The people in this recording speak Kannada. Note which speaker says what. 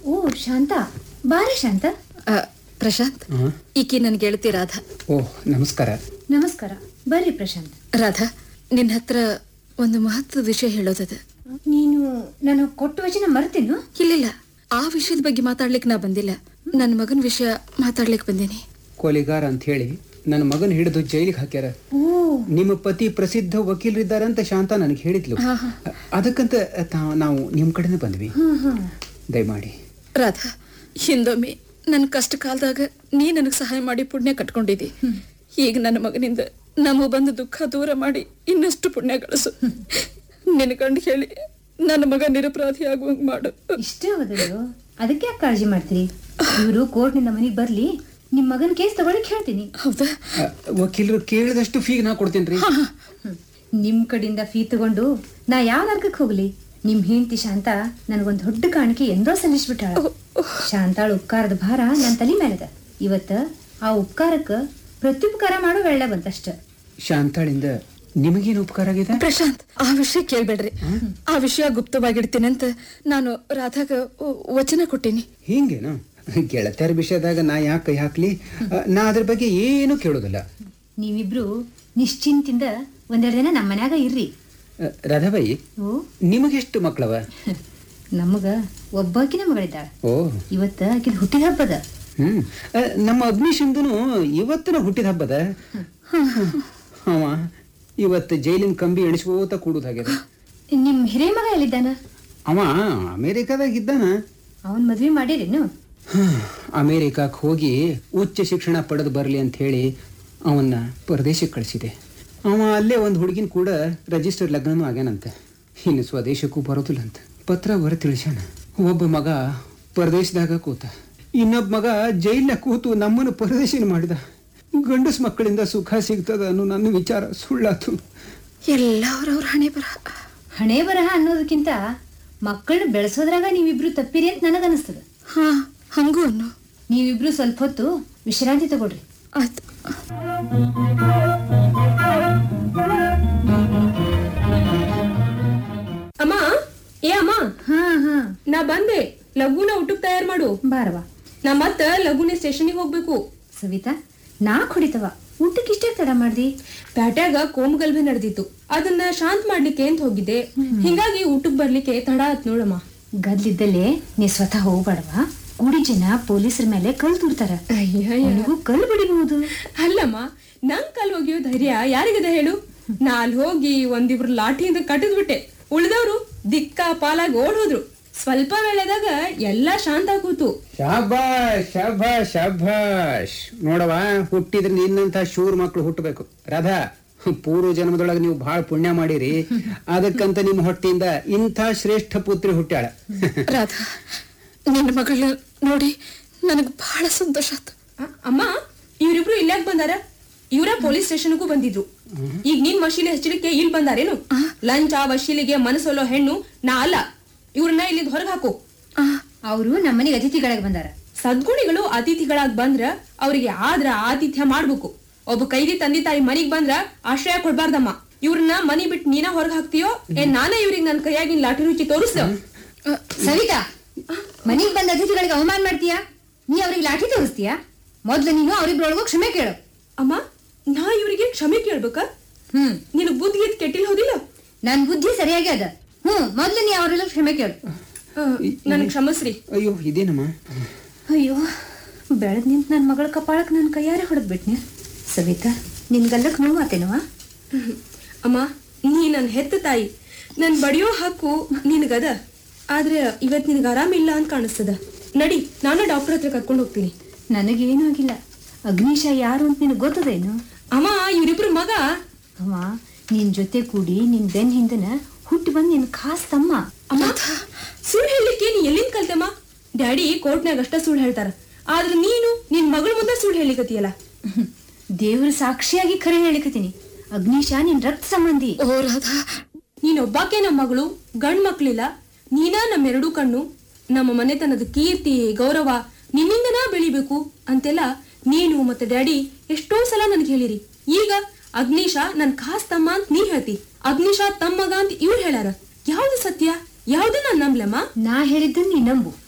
Speaker 1: ಓ ಶಾಂತ ಬಾರೆ ಶಾಂತ
Speaker 2: ಆ, ಪ್ರಶಾಂತ್
Speaker 3: ಹಾಂ
Speaker 2: ಈಕಿ ನನ್ ಗೆಳತಿ ರಾಧಾ
Speaker 3: ಓ ನಮಸ್ಕಾರ
Speaker 1: ನಮಸ್ಕಾರ ಬರ್ರಿ ಪ್ರಶಾಂತ್
Speaker 2: ರಾಧಾ ನಿನ್ನ ಹತ್ರ ಒಂದು ಮಹತ್ವದ ವಿಷಯ ಹೇಳೋದದ
Speaker 1: ನೀನು ನಾನು ಕೊಟ್ಟ ವಚನ ಮರ್ತೀನು
Speaker 2: ಇಲ್ಲಿಲ್ಲ ಆ ವಿಷಯದ ಬಗ್ಗೆ ಮಾತಾಡ್ಲಿಕ್ಕೆ ನಾ ಬಂದಿಲ್ಲ ನನ್ನ ಮಗನ ವಿಷಯ ಮಾತಾಡ್ಲಿಕ್ಕೆ ಬಂದೀನಿ
Speaker 3: ಕೊಲೆಗಾರ ಅಂತ ಹೇಳಿ ನನ್ನ ಮಗನ ಹಿಡಿದು ಜೈಲಿಗೆ ಹಾಕ್ಯಾರ
Speaker 1: ಓ
Speaker 3: ನಿಮ್ಮ ಪತಿ ಪ್ರಸಿದ್ಧ ವಕೀಲರಿದ್ದಾರಂತ ಶಾಂತ ನನಗೆ ಹೇಳಿದ್ಲು ಅದಕ್ಕಂತ ತಾ- ನಾವು ನಿಮ್ಮ ಕಡೆನೇ ಬಂದ್ವಿ
Speaker 1: ಹ್ಮ್ ಹ್ಮ್
Speaker 3: ದಯಮಾಡಿ
Speaker 2: ರಾಧಾ ಹಿಂದೊಮ್ಮೆ ನನ್ನ ಕಷ್ಟ ಕಾಲದಾಗ ನೀ ನನಗೆ ಸಹಾಯ ಮಾಡಿ ಪುಣ್ಯ ಕಟ್ಕೊಂಡಿದ್ದಿ ಈಗ ನನ್ನ ಮಗನಿಂದ ನಮಗೆ ಬಂದ ದುಃಖ ದೂರ ಮಾಡಿ ಇನ್ನಷ್ಟು ಪುಣ್ಯ ಗಳಿಸು ನಿನ್ನ ಕಂಡು ಹೇಳಿ ನನ್ನ ಮಗ ನಿರಪರಾಧಿ ಆಗುವಂಗ್ ಮಾಡು
Speaker 1: ಇಷ್ಟೇ ಹೋದಳು ಅದಕ್ಕೆ ಯಾಕೆ ಕಾಳಜಿ ಮಾಡ್ತೀರಿ ಇವರು ಕೋರ್ಟ್ನಿಂದ ಮನೆಗೆ ಬರ್ಲಿ ನಿಮ್ ಮಗನ ಕೇಸ್ ತಗೊಳಕ್ ಹೇಳ್ತೀನಿ
Speaker 2: ಹೌದಾ
Speaker 3: ಅ, ವಕೀಲರು ಕೇಳಿದಷ್ಟು ಫೀಗ್ ನಾ ಕೊಡ್ತೀನಿ ರೀ
Speaker 1: ಹ್ಮ್. ನಿಮ್ ಕಡೆಯಿಂದ ಫೀ ತಗೊಂಡು ನಾ ಯಾವ ನರ್ಕಕ್ಕೆ ಹೋಗ್ಲಿ ನಿಮ್ ಹೆಂಡತಿ ಶಾಂತ ನನಗೊಂದ್ ದೊಡ್ಡ ಕಾಣಿಕೆ ಎಂದೋ ಸಲ್ಲಿಸ್ಬಿಟ್ಟಾಳ ಶಾಂತಾಳ ಉಪಕಾರದ ಭಾರ ನನ್ನ ತಲೆ ಮೇಲದ ಇವತ್ತ ಆ ಉಪಕಾರಕ್ಕ ಪ್ರತ್ಯುಪಕಾರ ಮಾಡೋ ವೇಳೆ ಬಂತಷ್ಟ
Speaker 3: ಶಾಂತಾಳಿಂದ ನಿಮಗೇನು ಉಪಕಾರ ಆಗಿದೆ
Speaker 2: ಪ್ರಶಾಂತ್ ಆ ವಿಷಯ ಕೇಳ್ಬೇಡ್ರಿ ಆ ವಿಷಯ ಗುಪ್ತವಾಗಿಡ್ತೀನಿ ಅಂತ ನಾನು ರಾಧಾಗ ವ- ವಚನ ಕೊಟ್ಟೀನಿ
Speaker 3: ಹಿಂಗೇನು ಗೆಳತಿಯರ ವಿಷಯದಾಗ ನಾ ಯಾಕೆ ಕೈ ಹಾಕ್ಲಿ ಅ, ನಾ ಅದ್ರ ಬಗ್ಗೆ ಏನು ಕೇಳೋದಿಲ್ಲ
Speaker 1: ನೀವಿಬ್ರು ನಿಶ್ಚಿಂತಿಂದ ಒಂದೆರಡು ದಿನ ನಮ್ಮ ಮನ್ಯಾಗ ಇರ್ರಿ
Speaker 3: ಅ, ರಾಧಾಬಾಯಿ
Speaker 1: ಓ
Speaker 3: ನಿಮಗೆಷ್ಟು ಮಕ್ಕಳವ
Speaker 1: ನಮಗ ಒಬ್ಬಾಕಿನ ಮಗಳಿದ್ದಾಳ
Speaker 3: ಓ
Speaker 1: ಇವತ್ತ ಆಕಿದ ಹುಟ್ಟಿದ ಹಬ್ಬದ
Speaker 3: ಹ್ಮ್ ಅ, ನಮ್ಮ ಅಗ್ನಿಶಂದನು ಇವತ್ತಿನ ಹುಟ್ಟಿದ ಹಬ್ಬದ ಅವ ಇವತ್ತು ಜೈಲಿನ ಕಂಬಿ ಎಣಿಸ್ಕೋತ ಕೂಡುದಾಗ್ಯದ
Speaker 1: ನಿಮ್ ಹಿರೇ ಮಗ ಎಲ್ಲಿದ್ದಾನ
Speaker 3: ಅವ ಅಮೇರಿಕಾದಾಗ ಇದ್ದಾನ
Speaker 1: ಅವನ್ ಮದ್ವೆ ಮಾಡಿರೇನು
Speaker 3: ಅಮೇರಿಕಾಕ್ ಹೋಗಿ ಉಚ್ಚ ಶಿಕ್ಷಣ ಪಡೆದು ಬರಲಿ ಅಂತ ಹೇಳಿ ಅವನ್ನ ಪರದೇಶಕ್ಕೆ ಕಳಿಸಿದೆ ಅವ ಅಲ್ಲೇ ಒಂದು ಹುಡುಗಿನ ಕೂಡ ರಿಜಿಸ್ಟರ್ ಲಗ್ನನೂ ಆಗ್ಯಾನಂತೆ ಇನ್ನು ಸ್ವದೇಶಕ್ಕೂ ಬರೋದಿಲ್ಲ ಅಂತ ಪತ್ರ ಬರ ತಿಳಿಸ್ಯಾನ ಒಬ್ಬ ಮಗ ಪರದೇಶದಾಗ ಕೂತ ಇನ್ನೊಬ್ಬ ಮಗ ಜೈಲ್ನಾಗ ಕೂತು ನಮ್ಮನ್ನು ಪರದೇಶನ ಮಾಡಿದ ಗಂಡಸ್ ಮಕ್ಕಳಿಂದ ಸುಖ ಸಿಗ್ತದ ಅನ್ನೋ ನನ್ನ ವಿಚಾರ ಸುಳ್ಳಾತು
Speaker 2: ಎಲ್ಲ ಅವ್ರವ್ರ ಹಣೆ ಬರ
Speaker 1: ಹಣೆ ಬರಹ ಅನ್ನೋದಕ್ಕಿಂತ ಮಕ್ಕಳನ್ನ ಬೆಳೆಸೋದ್ರಾಗ ನೀವಿಬ್ರು ತಪ್ಪಿರಿ ಅಂತ ನನಗನ್ನಿಸ್ತದ
Speaker 2: ಹಾ ಹಂಗೂ ಅನ್ನು
Speaker 1: ನೀವಿಬ್ರು ಸ್ವಲ್ಪ ಹೊತ್ತು ವಿಶ್ರಾಂತಿ ತಗೊಳ್ರಿ
Speaker 2: ಆಯ್ತು
Speaker 4: ಅಮ್ಮ ಏ ಅಮ್ಮ
Speaker 1: ಹಾ ಹಾ
Speaker 4: ನಾ ಬಂದೆ ಲಘುನ ಊಟಕ್ಕೆ ತಯಾರು ಮಾಡು
Speaker 1: ಬಾರವಾ
Speaker 4: ನಾ ಮತ್ತ ಲಘುನೆ ಸ್ಟೇಷನ್ಗೆ ಹೋಗ್ಬೇಕು
Speaker 1: ಸವಿತಾ ನಾ ಹೊಡಿತವ ಊಟಕ್ಕೆ ಇಷ್ಟೇ ತಡ ಮಾಡ್ದಿ
Speaker 4: ಪ್ಯಾಟ್ಯಾಗ ಕೋಮಗಲ್ಭೆ ನಡೆದಿತ್ತು ಅದನ್ನ ಶಾಂತ್ ಮಾಡ್ಲಿಕ್ಕೆ ಅಂತ ಹೋಗಿದ್ದೆ ಹಿಂಗಾಗಿ ಊಟಕ್ಕೆ ಬರ್ಲಿಕ್ಕೆ ತಡ ಆತ್ ನೋಡಮ್ಮ
Speaker 1: ಗದ್ಲಿದ್ದಲ್ಲೇ ನೀ ಸ್ವತಃ ಹೋಗ್ಬೇಡವಾ ಗುಡಿ ಜನ ಪೊಲೀಸರ ಮೇಲೆ ಕಲ್ ತುರ್ತಾರ ಅವನಿಗೂ ಕಲ್ ಬಡಿಬಹುದು
Speaker 4: ಅಲ್ಲಮ್ಮ ನಂಗ್ ಕಲ್ ಹೋಗಿಯೋ ಧೈರ್ಯ ಯಾರಿಗದ ಹೇಳು ನಾ ಅಲ್ಲಿ ಹೋಗಿ ಒಂದಿಬ್ರು ಲಾಠಿಯಿಂದ ಕಟ್ಟಿದ್ಬಿಟ್ಟೆ ಉಳಿದವ್ರು ದಿಕ್ಕ ಪಾಲಾಗಿ ಓಡ್ ಹೋದ್ರು ಸ್ವಲ್ಪ ವೇಳೆದಾಗ ಎಲ್ಲಾ ಶಾಂತ ಕೂತು
Speaker 3: ಶಾಬಾಷ್ ಶಾಬಾಷ್ ಶಾಬಾಷ್ ನೋಡವ ಹುಟ್ಟಿದ್ರೆ ನಿನ್ನಂತ ಶೂರ್ ಮಕ್ಕಳು ಹುಟ್ಟಬೇಕು ರಾಧಾ ಪೂರ್ವ ಜನ್ಮದೊಳಗೆ ನೀವು ಬಹಳ ಪುಣ್ಯ ಮಾಡಿರಿ ಅದಕ್ಕಂತ ನಿಮ್ಮ ಹೊಟ್ಟಿಯಿಂದ ಇಂಥ ಶ್ರೇಷ್ಠ ಪುತ್ರಿ ಹುಟ್ಟ್ಯಾಳ
Speaker 2: ರಾಧಾ ನಿನ್ನ ಮಗಳ ನೋಡಿ ನನಗೆ ಬಹಳ ಸಂತೋಷ ಆಯ್ತು
Speaker 4: ಅ- ಅಮ್ಮ ಇವ್ರಿಬ್ರು ಇಲ್ಲಾಕ್ ಬಂದಾರ ಇವ್ರ ಪೊಲೀಸ್ ಸ್ಟೇಷನ್ಗೂ ಬಂದಿದ್ರು ಈಗ ನಿನ್ ವಶೀಲಿ ಹಚ್ಚಲಿಕ್ಕೆ ಇಲ್ಲಿ ಬಂದಾರೇನು ಲಂಚ ವಶೀಲಿಗೆ ಮನಸ್ಸೊಲ್ಲೋ ಹೆಣ್ಣು ನಾ ಅಲ್ಲ ಇವ್ರನ್ನ ಇಲ್ಲಿಂದ ಹೊರಗೆ ಹಾಕು
Speaker 1: ಅವರು ನಮ್ಮನೆಗೆ ಅತಿಥಿಗಳಿಗೆ ಬಂದಾರ
Speaker 4: ಸದ್ಗುಣಿಗಳು ಅತಿಥಿಗಳಾಗ್ ಬಂದ್ರ ಅವ್ರಿಗೆ ಆದ್ರ ಆತಿಥ್ಯ ಮಾಡ್ಬೇಕು ಒಬ್ಬ ಕೈದಿ ತಂದೆ ತಾಯಿ ಮನಿಗ್ ಬಂದ್ರ ಆಶ್ರಯ ಕೊಡ್ಬಾರ್ದಮ್ಮ ಇವ್ರನ್ನ ಮನಿ ಬಿಟ್ಟು ನೀನ ಹೊರಗೆ ಹಾಕ್ತೀಯೋ ಏನ್ ನಾನೇ ಇವ್ರಿಗೆ ನನ್ ಕೈಯಾಗಿನ ಲಾಠಿ ರುಚಿ ತೋರಿಸ್ದ
Speaker 1: ಸವಿತಾ ಮನೆಗೆ ಬಂದ ಅತಿಥಿಗಳಿಗೆ ಅವಮಾನ ಮಾಡ್ತೀಯಾ ನೀ ಅವ್ರಿಗೆ ಲಾಠಿ ತೋರಿಸ್ತೀಯಾ ಮೊದ್ಲು ನೀನು ಅವ್ರಿಬ್ರೊಳಗೂ ಕ್ಷಮೆ ಕೇಳು
Speaker 4: ಅಮ್ಮ ನಾ ಇವ್ರಿಗೆ ಕ್ಷಮೆ ಕೇಳ್ಬೇಕಾ
Speaker 1: ಹ್ಮ್
Speaker 4: ನಿನಗ್ ಬುದ್ಧಿ ಎತ್ ಕೆಟ್ಟಿಲ್ ಹೋದಿಲ್ಲ
Speaker 1: ನನ್ ಬುದ್ಧಿ ಸರಿಯಾಗಿ ಅದ ಹ್ಮ್ ಮೊದ್ಲು ನೀ ಅವ್ರೆಲ್ಲ ಕ್ಷಮೆ ಕೇಳು
Speaker 4: ನನ್ ಕ್ಷಮಸ್ರಿ
Speaker 3: ಅಯ್ಯೋ ಇದೇನಮ್ಮ
Speaker 1: ಅಯ್ಯೋ ಬೆಳೆದ್ ನಿಂತ ನನ್ನ ಮಗಳ ಕಪಾಳಕ್ ನನ್ನ ಕೈಯಾರೆ ಹೊಡೆದ್ಬಿಟ್ನೆ ಸವಿತಾ ನಿನ್ ಗಲ್ಲಕ್ ನೋವು ಆತೇನವಾ
Speaker 4: ಅಮ್ಮ ನೀ ನನ್ ಹೆತ್ತ ತಾಯಿ ನನ್ ಬಡಿಯೋ ಹಕ್ಕು ನಿನಗದ ಆದ್ರೆ ಇವತ್ ನಿನಗ ಆರಾಮಿಲ್ಲ ಅಂತ ಕಾಣಿಸ್ತದ ನಡಿ ನಾನು ಡಾಕ್ಟರ್ ಹತ್ರ ಕರ್ಕೊಂಡು ಹೋಗ್ತೀನಿ
Speaker 1: ನನಗೇನೂ ಆಗಿಲ್ಲ ಅಗ್ನಿಶ ಯಾರು ಅಂತ ನಿನಗೆ ಗೊತ್ತದೇನು
Speaker 4: ಅಮ್ಮ ಇವ್ರಿಬ್ರು ಮಗ
Speaker 1: ಅವ ನಿನ್ ಜೊತೆ ಕೂಡಿ ನಿನ್ ಬೆನ್ ಹಿಂದನ ಹುಟ್ಟಿ ಬಂದ್ ನಿನ್ ಖಾಸ್ ತಮ್ಮ
Speaker 4: ಅಮ್ಮ ಸುಳ್ಳು ಹೇಳಲಿಕ್ಕೆ ನೀ ಎಲ್ಲಿಂದ ಕಲ್ತಮ್ಮ ಡ್ಯಾಡಿ ಕೋರ್ಟ್ನಾಗ ಅಷ್ಟ ಸುಳ್ಳು ಹೇಳ್ತಾರ ಆದ್ರೆ ನೀನು ನಿನ್ ಮಗಳ ಮುಂದೆ ಸುಳ್ಳು ಹೇಳಿಕತಿಯಲ್ಲ
Speaker 1: ದೇವ್ರ ಸಾಕ್ಷಿಯಾಗಿ ಖರೆ ಹೇಳಿಕತೀನಿ ಅಗ್ನಿಶ ನಿನ್ ರಕ್ತ ಸಂಬಂಧಿ
Speaker 2: ಓ ರಾಧಾ
Speaker 4: ನೀನ್ ಒಬ್ಬಾಕೆ ನಮ್ಮ ಮಗಳು ಗಂಡ್ ಮಕ್ಳಿಲ್ಲ ನೀನ ನಮ್ಮೆರಡೂ ಕಣ್ಣು ನಮ್ಮ ಮನೆತನದ ಕೀರ್ತಿ ಗೌರವ ನಿನ್ನಿಂದನಾ ಬೆಳಿಬೇಕು ಅಂತೆಲ್ಲ ನೀನು ಮತ್ತೆ ಡ್ಯಾಡಿ ಎಷ್ಟೋ ಸಲ ನನ್ಗೆ ಹೇಳಿರಿ ಈಗ ಅಗ್ನಿಶ ನನ್ ಖಾಸ್ ತಮ್ಮ ಅಂತ ನೀ ಹೇಳ್ತಿ ಅಗ್ನಿಶ ತಮ್ಮಗ ಅಂತ ಇವ್ರು ಹೇಳ್ಯಾರ ಯಾವ್ದು ಸತ್ಯ ಯಾವ್ದು ನಾನ್ ನಂಬ್ಲಮ್ಮ
Speaker 1: ನಾ ಹೇಳಿದ್ದನ್ನ ನೀ ನಂಬು